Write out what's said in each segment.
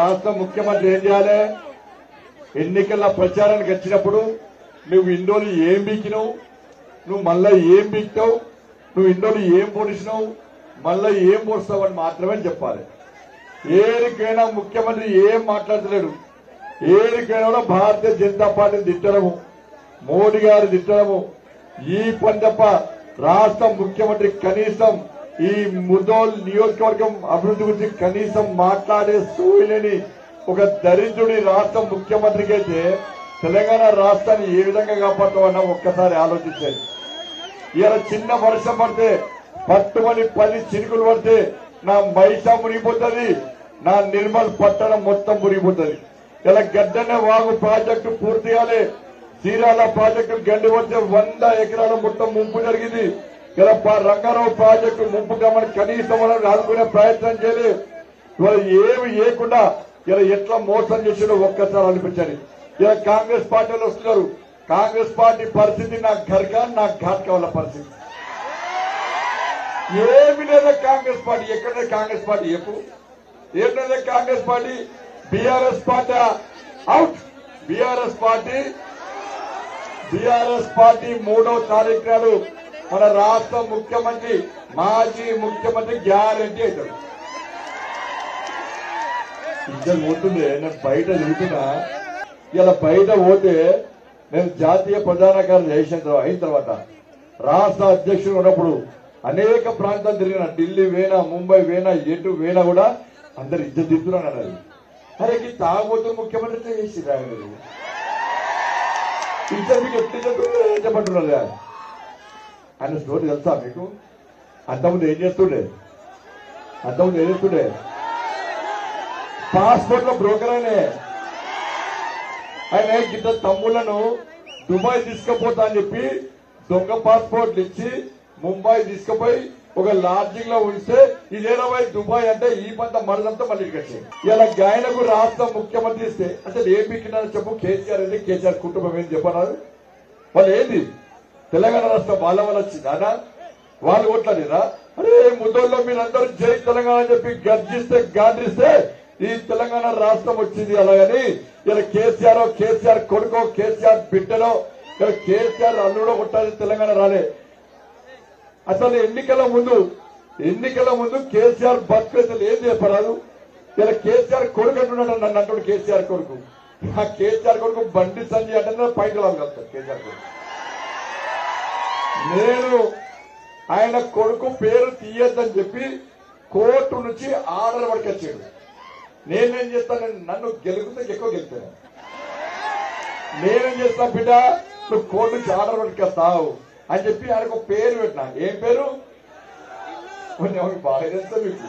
రాష్ట్ర ముఖ్యమంత్రి ఏం చేయాలి ఎన్నికల ప్రచారానికి వచ్చినప్పుడు నువ్వు ఇండోలు ఏం బీకినావు నువ్వు మళ్ళా ఏం బీక్తావు నువ్వు ఇండోలు ఏం పొడిచినావు మళ్ళా ఏం పొడుస్తావు అని మాత్రమే చెప్పాలి ఏరికైనా ముఖ్యమంత్రి ఏం మాట్లాడలేడు ఏరికైనా కూడా భారతీయ జనతా పార్టీని తిట్టడము మోడీ గారు తిట్టడము ఈ పని తప్ప రాష్ట్ర ముఖ్యమంత్రి కనీసం ఈ ముదోల్ నియోజకవర్గం అభివృద్ధి గురించి కనీసం మాట్లాడే సూయలేని ఒక దరిద్రుడి రాష్ట్ర ముఖ్యమంత్రికి అయితే తెలంగాణ రాష్ట్రాన్ని ఏ విధంగా కాపాడుతామన్నా ఒక్కసారి ఆలోచించండి ఇలా చిన్న వర్షం పడితే పట్టుమని పది చినుకులు పడితే నా మైసా మునిగిపోతుంది నా నిర్మల్ పట్టణం మొత్తం మునిగిపోతుంది ఇలా గడ్డన్న వాగు ప్రాజెక్టు పూర్తి కాలే చీరాల ప్రాజెక్టు గండి వచ్చే వంద ఎకరాల మొత్తం ముంపు జరిగింది ఇలా ప- రంగారావు ప్రాజెక్టు ముంపు గమని కనీసం మనం ఆదుకునే ప్రయత్నం చేయలేదు ఇవాళ ఏమి చేయకుండా ఇలా ఎట్లా మోసం చేసాడో ఒక్కసారి అనిపించండి ఇలా కాంగ్రెస్ పార్టీలు వస్తున్నారు కాంగ్రెస్ పార్టీ పరిస్థితి నా ఘర్గా నా ఘాట్ వాళ్ళ పరిస్థితి ఏమి లేదా కాంగ్రెస్ పార్టీ ఎక్కడ కాంగ్రెస్ పార్టీ చెప్పు ఏం లేదా Congress party BRS party out BRS party BRS party మూడవ తారీఖు నాడు మన రాష్ట్ర ముఖ్యమంత్రి మాజీ ముఖ్యమంత్రి గ్యారంటీ అవుతాడు ఇద్దరు పోతుండే నేను బయట తిరుగుతున్నా ఇలా బయట పోతే నేను జాతీయ ప్రధాన కార్యం చేసిన తర్వాత అయిన తర్వాత రాష్ట్ర అధ్యక్షుడు ఉన్నప్పుడు అనేక ప్రాంతాలు తిరిగిన ఢిల్లీ వేనా ముంబై వేనా ఎటు వేనా కూడా అందరు ఇద్దరు తిరుగుతున్నాను అన్నది అరే ఈ తాగుబోతున్న ముఖ్యమంత్రి చేసి రాగలరు ఇద్దరు మీకు ఎట్లా చెప్తున్నారు ఏం చెప్పంటున్నారు ఆయన స్టోరీ తెలుసా మీకు అంతకుముందు ఏం చేస్తుండే అంతకుముందు ఏం చేస్తుండే పాస్పోర్ట్ లో బ్రోకర్ ఆయనే ఆయన గిట్ట తమ్ముళ్లను దుబాయ్ తీసుకుపోతా అని చెప్పి దొంగ పాస్పోర్ట్లు ఇచ్చి ముంబై తీసుకుపోయి ఒక లాడ్జింగ్ లో ఉంచితే ఇదేనవై దుబాయ్ అంటే ఈ పంత మరదంతా మళ్ళీ ఇక్కడికి వచ్చాయి ఇలా గాయనకు రాష్ట్ర ముఖ్యమంత్రి ఇస్తే అసలు ఏం పిక్కినారని చెప్పు కేసీఆర్ ఏంటి కేసీఆర్ కుటుంబం ఏంటి చెప్పన్నారు వాళ్ళు ఏంది తెలంగాణ రాష్ట్రం వాళ్ళ వల్ల వచ్చిందా వాళ్ళు కొట్లాడిరా అరే ముద్దోళ్ళలో మీరందరూ జై తెలంగాణ అని చెప్పి గర్జిస్తే గాండ్రిస్తే ఈ తెలంగాణ రాష్ట్రం వచ్చింది అలాగని ఇలా కేసీఆర్ కేసీఆర్ కొడుకో కేసీఆర్ బిడ్డనో ఇలా కేసీఆర్ అల్లుడో కొట్టాలి తెలంగాణ రాలే అసలు ఎన్నికల ముందు ఎన్నికల ముందు కేసీఆర్ బతుకైతే ఏం చెప్పరాదు ఇలా కేసీఆర్ కొడుకు అంటున్నాడు నన్ను అంటాడు కేసీఆర్ కొడుకు ఆ కేసీఆర్ కొడుకు బండి సంజయ్ అంటే పైకి కలుగుతాడు కేసీఆర్ కొడుకు నేను ఆయన కొడుకు పేరు తీయొద్దని చెప్పి కోర్టు నుంచి ఆర్డర్ పడికి వచ్చాడు నేనేం చేస్తాను నన్ను గెలుగుతే ఎక్కువ గెలుతాను నేనేం చేస్తా బిడ్డ నువ్వు కోర్టు నుంచి ఆర్డర్ పట్టుకొస్తావు అని చెప్పి ఆయనకు ఒక పేరు పెట్టినా ఏం పేరు కొన్ని ఎవరికి బాగా తెలుసా మీకు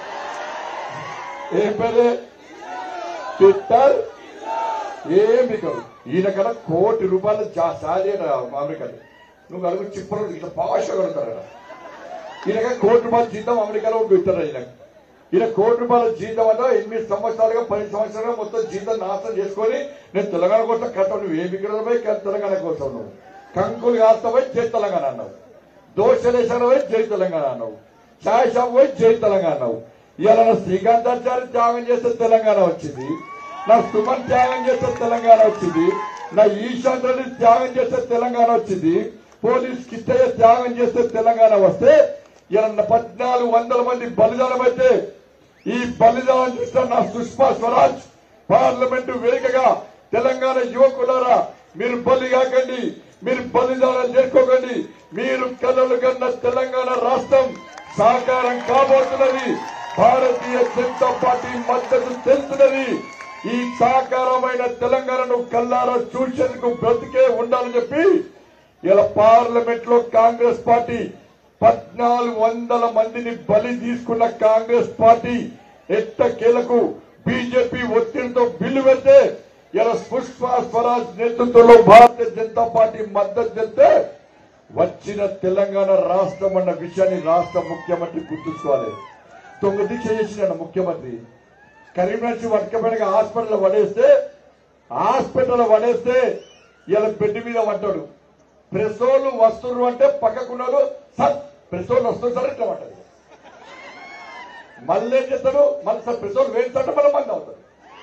ఏం పేరు ట్విట్టర్ ఏం మీకు ఈయన కదా కోటి రూపాయలు సారీ అమెరికాలో నువ్వు అడుగు చిప్పలు ఇట్లా పాష కడతారు ఈయనగా కోటి రూపాయల జీతం అమెరికాలో పెట్టారు ఈయన ఈయన కోటి రూపాయల జీతం అంటే ఎనిమిది సంవత్సరాలుగా పది సంవత్సరాలుగా మొత్తం జీతం నాశనం చేసుకొని నేను తెలంగాణ కోసం కట్టవు నువ్వు ఏమి పోయి తెలంగాణ కోసం నువ్వు కంకులు కాస్తావై జై తెలంగాణ అన్నావు దోషలేశాలు పోయి జై తెలంగాణ అన్నావు ఛాయ్ షాప్ పోయి జై తెలంగాణ అన్నావు ఇవాళ నా శ్రీకాంతాచారి త్యాగం చేస్తే తెలంగాణ వచ్చింది నా సుమన్ త్యాగం చేస్తే తెలంగాణ వచ్చింది నా ఈశాంత్ రెడ్డి త్యాగం చేస్తే తెలంగాణ వచ్చింది పోలీస్ కిట్టయ్య త్యాగం చేస్తే తెలంగాణ వస్తే ఇలా పద్నాలుగు వందల మంది బలిదానం అయితే ఈ బలిదానం చూసిన నా సుష్మా స్వరాజ్ పార్లమెంటు వేదికగా తెలంగాణ యువకులారా మీరు బలి కాకండి మీరు బలిదానం చేసుకోకండి మీరు కలలు కన్న తెలంగాణ రాష్ట్రం సాకారం కాబోతున్నది భారతీయ జనతా పార్టీ మద్దతు తెలుస్తున్నది ఈ సాకారమైన తెలంగాణను కల్లారా చూసేందుకు బ్రతికే ఉండాలని చెప్పి ఇలా పార్లమెంట్ లో కాంగ్రెస్ పార్టీ పద్నాలుగు వందల మందిని బలి తీసుకున్న కాంగ్రెస్ పార్టీ ఎట్టకేలకు బీజేపీ ఒత్తిడితో బిల్లు పెడితే ఇలా పుష్ప స్వరాజ్ నేతృత్వంలో భారతీయ జనతా పార్టీ మద్దతు చెప్తే వచ్చిన తెలంగాణ రాష్ట్రం అన్న విషయాన్ని రాష్ట్ర ముఖ్యమంత్రి గుర్తుంచుకోవాలి తొంగ దీక్ష చేసిన ముఖ్యమంత్రి కరీంనగర్ నుంచి వడకపోయిన హాస్పిటల్ పడేస్తే హాస్పిటల్ పడేస్తే ఇలా బెడ్ మీద పడ్డాడు ప్రెసోలు వస్తున్నారు అంటే పక్కకున్నారు సార్ ప్రెసోలు వస్తుంది సార్ ఇట్లా పడ్డది మళ్ళీ ఏం చేస్తాడు మళ్ళీ సార్ ప్రెసోలు వేస్తాడు మళ్ళీ మంది అవుతాడు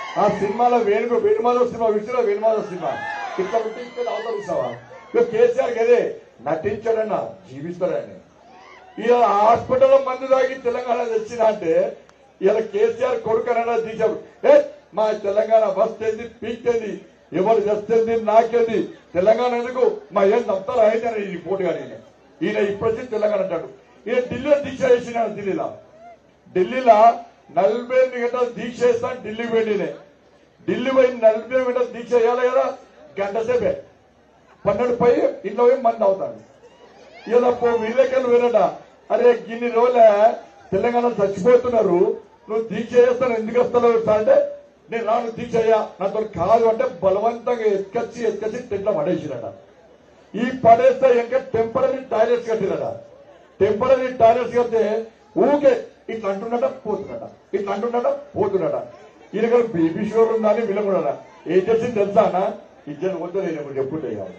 ఆ సినిమాలో వేణుగు వేణుమాధవ్ సినిమా విసిరా వేణుమాధవ్ సినిమా ఇట్లా ఉంటే ఇక్కడ అవతల చూసావా ఇక కేసీఆర్ కదే నటించాడన్న జీవిస్తాడని ఇలా హాస్పిటల్లో మందు తాగి తెలంగాణ తెచ్చిన అంటే ఇలా కేసీఆర్ కొడుకు అనడా తీశాడు ఏ మా తెలంగాణ వస్తేంది పీక్తేంది ఎవరు తెస్తేంది నాకేంది తెలంగాణ ఎందుకు మా ఏం దంతాలు అయితే ఈ పోటీ కానీ ఈయన. ఈయన ఇప్పుడు వచ్చి తెలంగాణ అంటాడు ఈయన ఢిల్లీలో దీక్ష చేసిన ఢిల్లీలో ఢిల్లీలో నలభై ఎనిమిది గంటలు దీక్ష చేస్తాను ఢిల్లీకి వెళ్ళినే ఢిల్లీ పోయి నలభై ఎనిమిది గంటలు దీక్ష చేయాలి కదా గంట సేపే పన్నెండు పై ఇంట్లో పోయి మంది అవుతాడు ఇలా పో వీళ్ళకెళ్ళి వినట అరే గిన్ని రోజుల తెలంగాణ చచ్చిపోతున్నారు నువ్వు దీక్ష చేస్తాను ఎందుకు వస్తావు అంటే నేను రాను దీక్ష అయ్యా నాతో కాదు అంటే బలవంతంగా ఎత్తుకొచ్చి ఎత్తుకొచ్చి టెంట్లో పడేసిరట ఈ పడేస్తే ఇంకా టెంపరీ టాయిలెట్స్ కట్టిరట టెంపరీ టాయిలెట్స్ కడితే ఊకే ఇట్లా అంటున్నట పోతున్నట ఇట్లా అంటున్నట పోతున్నట ఈయన బేబీ షోర్ ఉందని వీళ్ళు కూడా ఏం చేసింది తెలుసా అన్న ఇద్దరు వద్దు నేను ఇప్పుడు చెప్పుంటే కాదు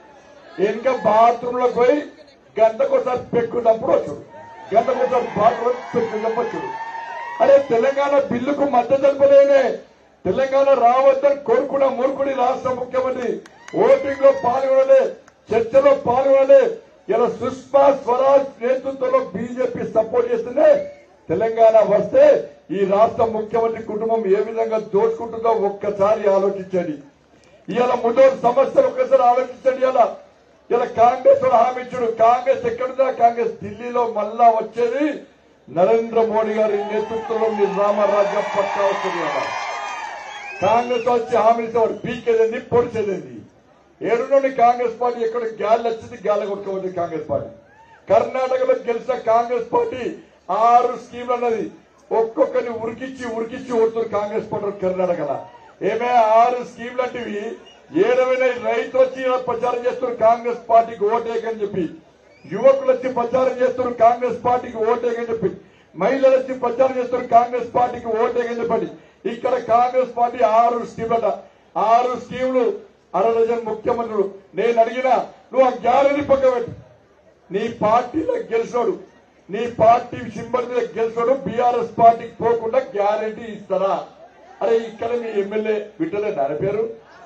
ఇంకా బాత్రూమ్ లో పోయి గంటకోసారి పెక్కున్నప్పుడు వచ్చుడు గంటకోసారి బాత్రూమ్ పెక్కు చెప్పొచ్చుడు అరే తెలంగాణ బిల్లుకు మద్దతు తెలుపలేనే తెలంగాణ రావద్దని కోరుకున్న మూర్ఖుడి రాష్ట్ర ముఖ్యమంత్రి ఓటింగ్ లో పాల్గొనలే చర్చలో పాల్గొనలే ఇలా సుష్మా స్వరాజ్ నేతృత్వంలో బీజేపీ సపోర్ట్ చేస్తుందే తెలంగాణ వస్తే ఈ రాష్ట్ర ముఖ్యమంత్రి కుటుంబం ఏ విధంగా దోచుకుంటుందో ఒక్కసారి ఆలోచించండి ఇవాళ ముదోరు సమస్యలు ఒక్కసారి ఆలోచించండి ఇలా ఇలా కాంగ్రెస్ వాడు హామీ ఇచ్చాడు కాంగ్రెస్ ఎక్కడుందా కాంగ్రెస్ ఢిల్లీలో మళ్ళా వచ్చేది నరేంద్ర మోడీ గారి నేతృత్వంలో మీ రామరాజ్యం పక్కా వస్తుంది కదా కాంగ్రెస్ వచ్చి హామీ ఇచ్చేవాడు పీకేదేంది పొడిచేదేంది ఏడు నుండి కాంగ్రెస్ పార్టీ ఎక్కడ గాలి వచ్చింది గాలి కొట్టుకోవద్దు కాంగ్రెస్ పార్టీ కర్ణాటకలో గెలిచిన కాంగ్రెస్ పార్టీ ఆరు స్కీమ్లు అన్నది ఒక్కొక్కరిని ఉరికిచ్చి ఉరికిచ్చి ఓడుతున్నారు కాంగ్రెస్ పార్టీ కర్ణాటకలో ఏమే ఆరు స్కీమ్లు లాంటివి ఏడవైన రైతులు వచ్చి ఇలా ప్రచారం చేస్తున్నారు కాంగ్రెస్ పార్టీకి ఓటేయకని చెప్పి యువకులు వచ్చి ప్రచారం చేస్తున్నారు కాంగ్రెస్ పార్టీకి ఓటేయకని చెప్పి మహిళలు వచ్చి ప్రచారం చేస్తున్నారు కాంగ్రెస్ పార్టీకి ఓటేయకని చెప్పండి ఇక్కడ కాంగ్రెస్ పార్టీ ఆరు స్కీమ్లట ఆరు స్కీములు అరడజన్ ముఖ్యమంత్రులు నేను అడిగినా నువ్వు ఆ గ్యాలరీ పక్క పెట్టు నీ పార్టీలో గెలిచినోడు నీ పార్టీ సింబల్ మీద గెలిచినోడు బీఆర్ఎస్ పార్టీకి పోకుండా గ్యారంటీ ఇస్తారా అరే ఇక్కడ మీ ఎమ్మెల్యే విట్టలే పేరు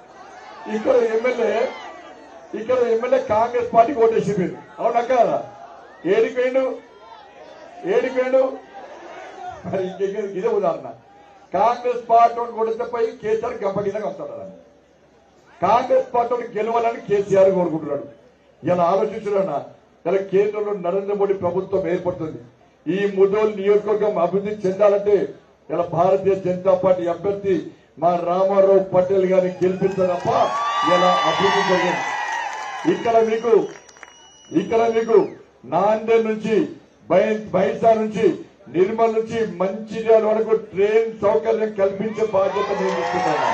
ఇక్కడ ఎమ్మెల్యే ఇక్కడ ఎమ్మెల్యే కాంగ్రెస్ పార్టీకి ఓటేసి మీరు అవునా కదా ఏడికి వేయండు ఏడికి వేయండు మరి ఇంకెక్కడ ఇదే ఉదాహరణ కాంగ్రెస్ పార్టీ కొడితే పోయి కేసీఆర్ గంప కింద వస్తాడు కాంగ్రెస్ పార్టీ గెలవాలని కేసీఆర్ కోరుకుంటున్నాడు ఇలా ఆలోచించున్నా ఇలా కేంద్రంలో నరేంద్ర మోడీ ప్రభుత్వం ఏర్పడుతుంది ఈ ముదోల్ నియోజకవర్గం అభివృద్ధి చెందాలంటే ఇలా భారతీయ జనతా పార్టీ అభ్యర్థి మా రామారావు పటేల్ గారిని గెలిపించదప్ప ఇలా అభివృద్ధి జరిగింది ఇక్కడ మీకు ఇక్కడ మీకు నాందేడ్ నుంచి బై- బైసా నుంచి నిర్మల్ నుంచి మంచిర్యాల వరకు ట్రైన్ సౌకర్యం కల్పించే బాధ్యత నేను తీసుకుంటాను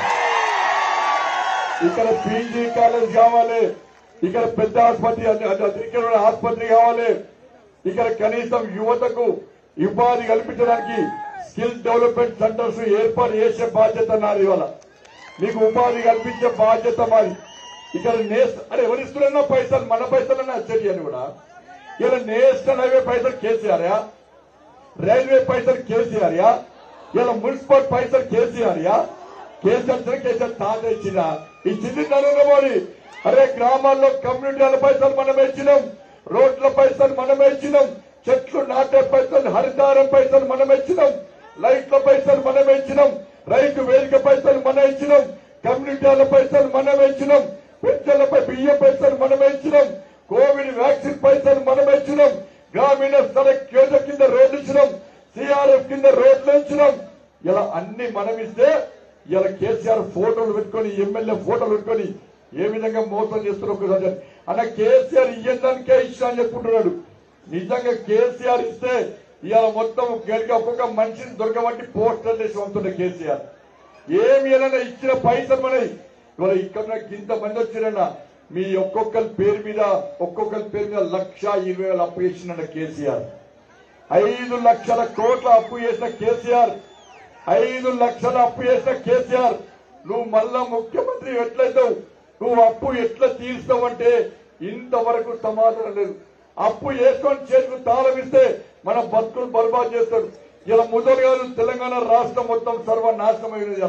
ఇక్కడ పీజీ కాలేజ్ కావాలి ఇక్కడ పెద్ద ఆసుపత్రి అన్ని- అన్ని- ఇక్కడ ఉన్న ఆసుపత్రి కావాలి ఇక్కడ కనీసం యువతకు ఉపాధి కల్పించడానికి స్కిల్ డెవలప్మెంట్ సెంటర్స్ ఏర్పాటు చేసే బాధ్యత నాది ఇవాళ మీకు ఉపాధి కల్పించే బాధ్యత మాది ఇక్కడ నేస్ అరే ఎవరిస్తున్నా పైసలు మన పైసలన్నా వచ్చేటి అని కూడా ఇలా నేషనల్ హైవే పైసలు కేసీఆర్ రైల్వే పైసలు కేసీఆర్ యా ఇలా మున్సిపల్ పైసలు కేసీఆర్ యా కేసీఆర్ ఇచ్చిన కేసీఆర్ తాత ఇచ్చిన ఇచ్చింది నరేంద్ర మోడీ అరే గ్రామాల్లో కమ్యూనిటీల పైసలు మనమే ఇచ్చినాం రోడ్ల పైసలు మనమే ఇచ్చినాం చెట్లు నాటే పైసలు హరితారం పైసలు మనమే ఇచ్చినాం లైట్ల పైసలు మనమే ఇచ్చినాం రైతు వేదిక పైసలు మనం ఇచ్చినాం కమ్యూనిటీల పైసలు మనమే ఇచ్చినాం పెన్షన్లపై బియ్యం పైసలు మనమే ఇచ్చినాం కోవిడ్ వ్యాక్సిన్ పైసలు మనమే ఇచ్చినాం గ్రామీణ సడక్ యోజన కింద రోడ్లు ఇచ్చినాం సిఆర్ఎఫ్ కింద రోడ్లు ఇచ్చినాం ఇలా అన్ని మనం ఇస్తే ఇలా కేసీఆర్ ఫోటోలు పెట్టుకొని ఎమ్మెల్యే ఫోటోలు పెట్టుకొని ఏ విధంగా మోసం చేస్తున్నారు ఒకసారి చెప్పండి. అన్న కేసీఆర్ ఇయ్యడానికే ఇష్టం అని చెప్పుకుంటున్నాడు నిజంగా కేసీఆర్ ఇస్తే ఇవాళ మొత్తం గడికి ఒక్కొక్క మనిషిని దొరకబట్టి పోస్టర్ చేసి పంపుతుండే కేసీఆర్ ఏమి ఏదైనా ఇచ్చిన పైసలు మనవి ఇవాళ ఇక్కడ ఇంత మంది వచ్చిరన్న మీ ఒక్కొక్కరి పేరు మీద ఒక్కొక్కరి పేరు మీద లక్ష ఇరవై వేల అప్పు చేసిన కేసీఆర్ ఐదు లక్షల కోట్ల అప్పు చేసిన కేసీఆర్ ఐదు లక్షల అప్పు చేసిన కేసీఆర్ నువ్వు మళ్ళా ముఖ్యమంత్రి ఎట్లయితావు నువ్వు అప్పు ఎట్లా తీరుస్తావంటే ఇంతవరకు సమాధానం లేదు అప్పు చేసుకొని చేతుకు తాళం ఇస్తే మన బతుకులు బర్బాద్ చేస్తాడు ఇలా ముదలు గారు తెలంగాణ రాష్ట్రం మొత్తం సర్వనాశనం అయినది ఇలా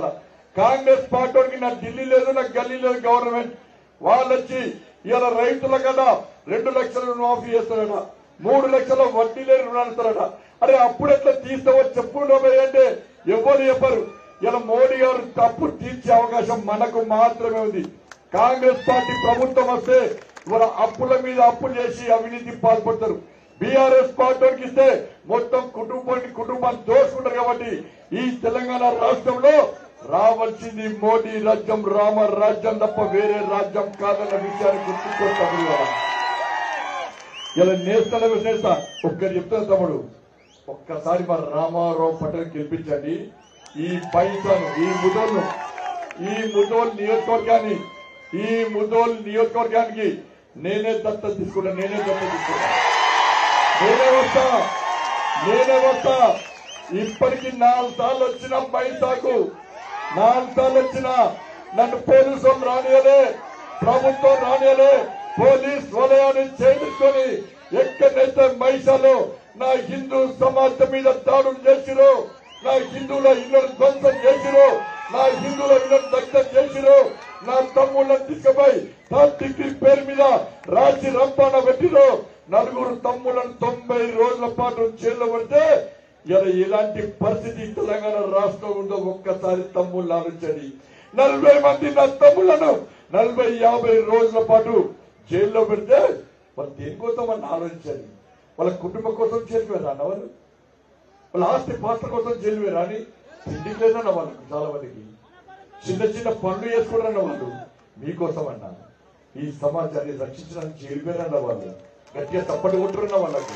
కాంగ్రెస్ పార్టీకి నా ఢిల్లీ లేదు నా గల్లీ లేదు గవర్నమెంట్ వాళ్ళు వచ్చి ఇలా రైతుల కదా రెండు లక్షల రుణమాఫీ చేస్తారట మూడు లక్షల వడ్డీ లేని రుణాలు ఇస్తారట అరే అప్పుడు ఎట్లా తీస్తావో చెప్పుకుంటే అంటే ఎవరు చెప్పరు ఇలా మోడీ గారు తప్పు తీర్చే అవకాశం మనకు మాత్రమే ఉంది కాంగ్రెస్ పార్టీ ప్రభుత్వం వస్తే ఇవాళ అప్పుల మీద అప్పులు చేసి అవినీతి పాల్పడతారు బీఆర్ఎస్ పార్టీకి ఇస్తే మొత్తం కుటుంబాన్ని కుటుంబాన్ని దోచుకుంటారు కాబట్టి ఈ తెలంగాణ రాష్ట్రంలో రావాల్సింది మోడీ రాజ్యం రామ రాజ్యం తప్ప వేరే రాజ్యం కాదన్న విషయాన్ని గుర్తుకొస్తాము ఇవాళ. ఇలా నేస్తాల నేస్తా ఒక్కరు చెప్తాను తమ్ముడు ఒక్కసారి మన రామారావు పటేల్ గెలిపించండి ఈ పైసను ఈ ముదోళ్ళు ఈ ముదోల్ నియోజకవర్గాన్ని ఈ ముదోల్ నియోజకవర్గానికి నేనే దత్త తీసుకుంటా నేనే దత్త తీసుకుంటా నేనే వస్తా నేనే వస్తా ఇప్పటికి నాలుగు సార్లు వచ్చిన పైసాకు నాలుగు సార్లు వచ్చిన నన్ను పోలీసు వాళ్ళు రానియలే ప్రభుత్వం రానియలే పోలీస్ వలయాన్ని చేయించుకొని ఎక్కడైతే మైసాలో నా హిందూ సమాజం మీద దాడులు చేసిరో నా హిందువుల ఇళ్లను ధ్వంసం చేసిరో నా హిందువుల ఇళ్లను దగ్ధం చేసిరో నా తమ్ముళ్ళని తీసుకుపోయి థర్డ్ డిగ్రీ పేరు మీద రాసి రంపాన పెట్టిరో నలుగురు తమ్ములను తొంభై రోజుల పాటు జైల్లో పడితే ఇలా ఇలాంటి పరిస్థితి తెలంగాణ రాష్ట్రం ఉందో ఒక్కసారి తమ్ముళ్ళు ఆలోచించండి నలభై మంది నా తమ్ముళ్లను నలభై యాభై రోజుల పాటు జైల్లో పెడితే వాళ్ళు దేనికోసం అని ఆలోచించండి వాళ్ళ కుటుంబం కోసం చేరిపోయారు అన్న వాళ్ళు వాళ్ళ ఆస్తి పాత్ర కోసం జైలు రాని తిండికి లేదన్న వాళ్ళకు చాలా మందికి చిన్న చిన్న పనులు చేసుకుంటారన్న వాళ్ళు మీకోసం అన్న ఈ సమాజాన్ని రక్షించడానికి జైలుపోయారన్న వాళ్ళు గట్టిగా తప్పటి కొట్టురన్న వాళ్ళకు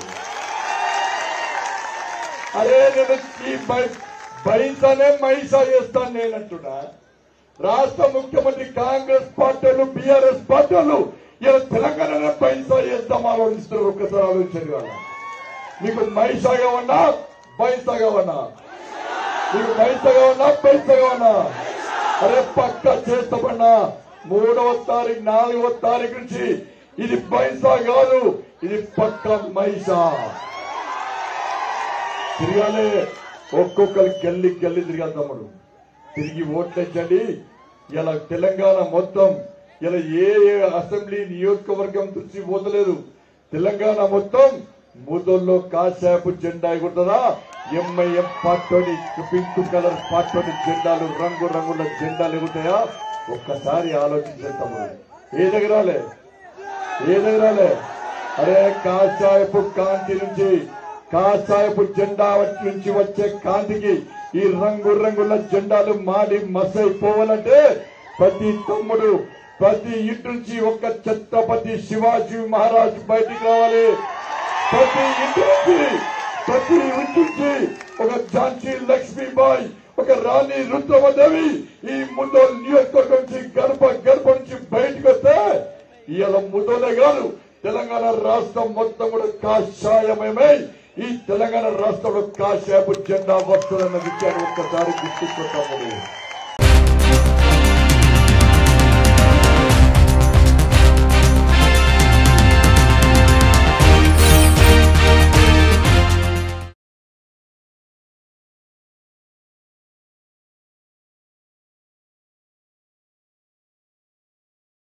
అరే నేను ఈ బై- బైసానే మైసా చేస్తాను నేనంటున్నా రాష్ట్ర ముఖ్యమంత్రి కాంగ్రెస్ పార్టీలు బీఆర్ఎస్ పార్టీలు ఇలా తెలంగాణ బైసా చేస్తాం ఆలోచిస్తున్నారు ఒక్కసారి ఆలోచించండి వాళ్ళ మీకు మైసాగా ఉన్నా బైసాగా ఉన్నా మీకు మైసగా ఉన్నా బైసగా ఉన్నా అరే పక్క చేస్తామన్నా మూడవ తారీఖు నాలుగవ తారీఖు నుంచి ఇది బైసా కాదు ఇది పక్క మైసా తిరగాలి ఒక్కొక్కరు గల్లి గల్లి తిరగాలి తమ్ముడు తిరిగి ఓట్లేచ్చండి ఇలా తెలంగాణ మొత్తం ఇలా ఏ ఏ అసెంబ్లీ నియోజకవర్గం దృష్టి పోతలేదు తెలంగాణ మొత్తం మూతల్లో కాశాపు జెండా ఎగురుతుందా ఎంఐఎం పార్టీని పింక్ కలర్ పార్టీని జెండాలు రంగు రంగుల జెండాలు ఎగురుతాయా ఒక్కసారి ఆలోచించండి తమ్ముడు ఏ దగ్గరాలే ఏ దగ్గరాలే అరే కాషాయపు కాంతి నుంచి కాషాయపు జెండా నుంచి వచ్చే కాంతికి ఈ రంగు రంగుల జెండాలు మాడి మసైపోవాలంటే ప్రతి తమ్ముడు ప్రతి ఇంటి నుంచి ఒక ఛత్రపతి శివాజీ మహారాజ్ బయటికి రావాలి ప్రతి ఇంటి నుంచి ప్రతి ఇంటి నుంచి ఒక ఝాన్సీ లక్ష్మీబాయి ఒక రాణి రుద్రమదేవి ఈ ముందోలు నియోజకవర్గం నుంచి గడప గడప నుంచి బయటకు వస్తే ఇవాళ ముందోలే కాదు తెలంగాణ రాష్ట్రం మొత్తం కూడా కాషాయమయమై ఈ తెలంగాణ రాష్ట్రంలో కాషాయపు జెండా వస్తుందన్న విషయాన్ని ఒక్కసారి గుర్తించుకుంటాము